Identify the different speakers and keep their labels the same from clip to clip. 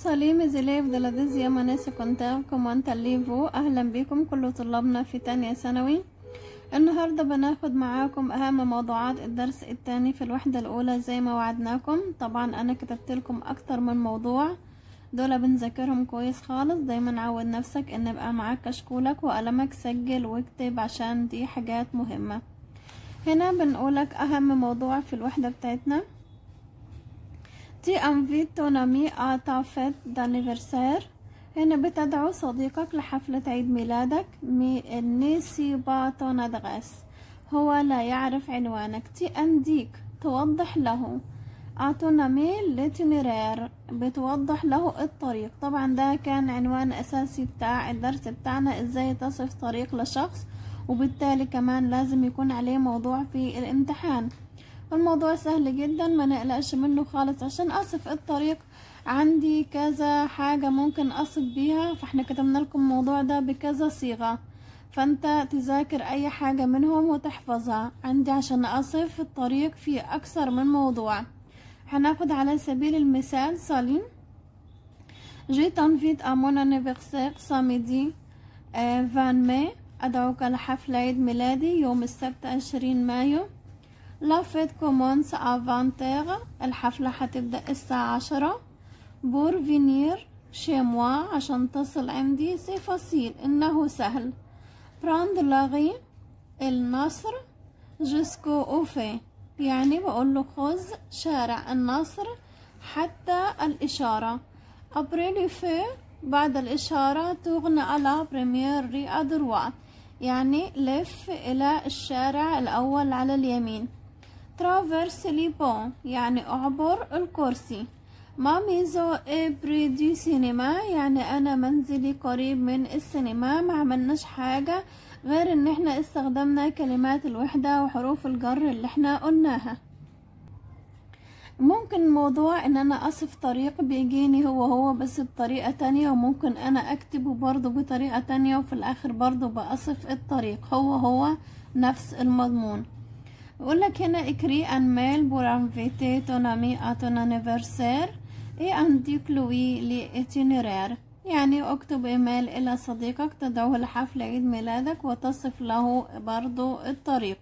Speaker 1: سليم زليف دلاديز يا مناسي كونتاغ كومانت الليفو اهلا بكم كل طلابنا في تانية ثانوي النهاردة بناخد معاكم اهم موضوعات الدرس التاني في الوحدة الاولى زي ما وعدناكم طبعا انا كتبت لكم اكتر من موضوع دول بنذاكرهم كويس خالص دايما عود نفسك ان يبقى معاك كشكولك وقلمك سجل واكتب عشان دي حاجات مهمة هنا بنقولك اهم موضوع في الوحدة بتاعتنا تي انفيت ton ami à ta fête d'anniversaire هنا بتدعو صديقك لحفلة عيد ميلادك مي نسي با ton adresse هو لا يعرف عنوانك تي انديك توضح له à ton ami l'itinéraire بتوضح له الطريق طبعا ده كان عنوان اساسي بتاع الدرس بتاعنا ازاي تصف طريق لشخص وبالتالي كمان لازم يكون عليه موضوع في الامتحان الموضوع سهل جدا ما نقلقش منه خالص عشان اصف الطريق عندي كذا حاجة ممكن اصف بيها فاحنا كتبنا لكم الموضوع ده بكذا صيغة فانت تذاكر اي حاجة منهم وتحفظها عندي عشان اصف الطريق في اكثر من موضوع هناخد على سبيل المثال سالين جي تنفيت à mon anniversaire samedi 20 ماي أدعوك لحفل عيد ميلادي يوم السبت عشرين مايو لا فيت كومونس افانتيغ الحفلة هتبدأ الساعة عشرة بور فينير شي موا عشان تصل عندي سي فاسيل إنه سهل براند لاغي النصر جسكو أوفي يعني بقول له خذ شارع النصر حتى الإشارة أبريلي في بعد الإشارة تغنى على بريمير ري أدروات يعني لف إلى الشارع الأول على اليمين ترافيرس لي بون يعني أعبر الكرسي ما ميزو إبري دي سينما يعني أنا منزلي قريب من السينما ما عملناش حاجة غير إن احنا استخدمنا كلمات الوحدة وحروف الجر اللي احنا قلناها ممكن موضوع ان انا اصف طريق بيجيني هو هو بس بطريقة تانية وممكن انا اكتبه برضو بطريقة تانية وفي الاخر برضو بأصف الطريق هو هو نفس المضمون يقولك هنا اكري ان ميل بور انفيتي ton ami à ton anniversaire et indique lui l'itinéraire يعني اكتب ايميل الى صديقك تدعوه لحفل عيد ميلادك وتصف له برضو الطريق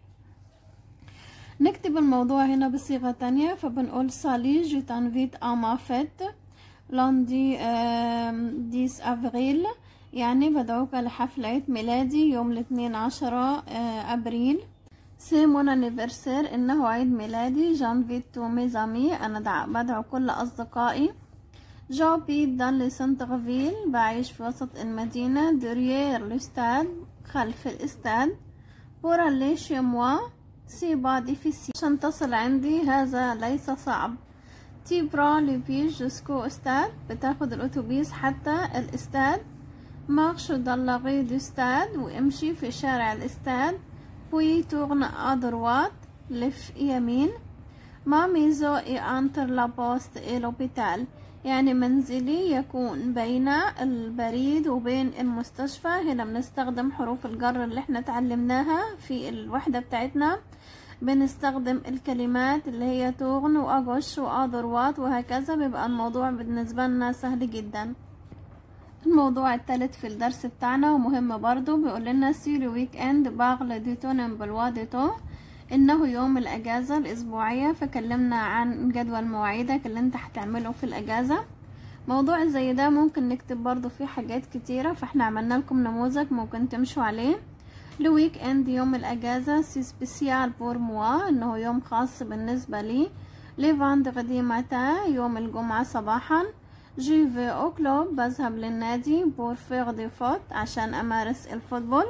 Speaker 1: نكتب الموضوع هنا بصيغة تانية فبنقول سالي جو تنفيت اما فيت لاندي ديس افريل يعني بدعوك لحفل عيد ميلادي يوم الاثنين عشرة ابريل سي مون انيفرسير انه عيد ميلادي جانفيت تو ميزامي انا بدعو كل اصدقائي جابيت دان لي سنتغفيل بعيش في وسط المدينة دريير الاستاد خلف الاستاد بورا لي شي موا سي با ديفيسي عشان تصل عندي هذا ليس صعب تي برا لي بيج جوسكو استاد بتاخد الاتوبيس حتى الاستاد مارش دالاغي دو استاد وامشي في شارع الاستاد بوي تورن ادروات لف يمين ما ميزو اي انتر لا بوست اي لوبيتال يعني منزلي يكون بين البريد وبين المستشفى هنا بنستخدم حروف الجر اللي احنا اتعلمناها في الوحدة بتاعتنا بنستخدم الكلمات اللي هي تغن واجوش وادروات وهكذا بيبقى الموضوع بالنسبة لنا سهل جدا الموضوع الثالث في الدرس بتاعنا ومهم برضو بيقول لنا سيري ويك اند باغل ديتو نمبلوا ديتو انه يوم الاجازة الاسبوعية فكلمنا عن جدول مواعيدك اللي انت هتعمله في الاجازة موضوع زي ده ممكن نكتب برضو فيه حاجات كتيرة فاحنا عملنا لكم نموذج ممكن تمشوا عليه الويك اند يوم الاجازة سي سبيسيال بور موا انه يوم خاص بالنسبة لي لي فاندغدي ماتا يوم الجمعة صباحا جي في او كلوب بذهب للنادي بور فيغ دي فوت عشان امارس الفوتبول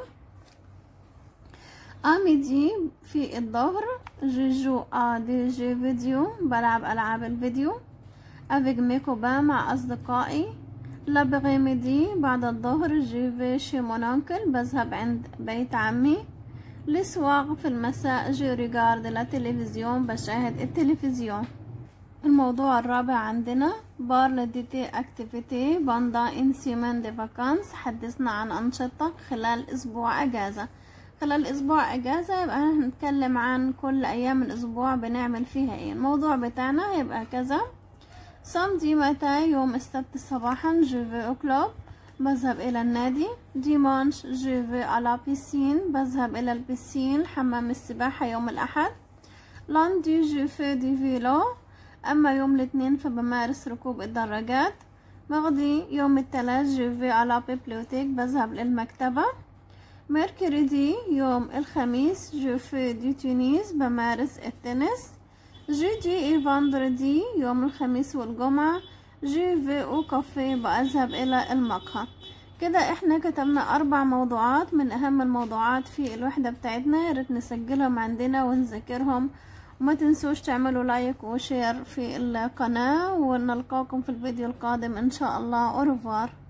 Speaker 1: اميدي في الظهر جيجو ا دي جي فيديو بلعب العاب الفيديو افيك ميكوبا مع اصدقائي لابغيميدي بعد الظهر جي في شي مونانكل بذهب عند بيت عمي لسواغ في المساء جي ريغارد لا تلفزيون بشاهد التلفزيون الموضوع الرابع عندنا بار ديتي اكتيفيتي باندا ان سيمان دي فاكانس حدثنا عن انشطة خلال اسبوع اجازة خلال اسبوع اجازة يبقى هنتكلم عن كل ايام الاسبوع بنعمل فيها ايه الموضوع بتاعنا هيبقى كذا سامدي متى يوم السبت صباحا جو في او كلوب بذهب إلى النادي ديمانش جو في على بيسين بذهب إلى البسين حمام السباحة يوم الأحد لاندي جو في دي فيلو أما يوم الاثنين فبمارس ركوب الدراجات مغدي يوم الثلاث جو في على بيبليوتيك بذهب للمكتبة ميركوريدي يوم الخميس جو في دي تونيس بمارس التنس جيدي اي فاندردي يوم الخميس والجمعة جي في او كافيه بذهب الى المقهى كده احنا كتبنا اربع موضوعات من اهم الموضوعات في الوحدة بتاعتنا يا ريت نسجلهم عندنا ونذاكرهم وما تنسوش تعملوا لايك وشير في القناة ونلقاكم في الفيديو القادم ان شاء الله اورفوار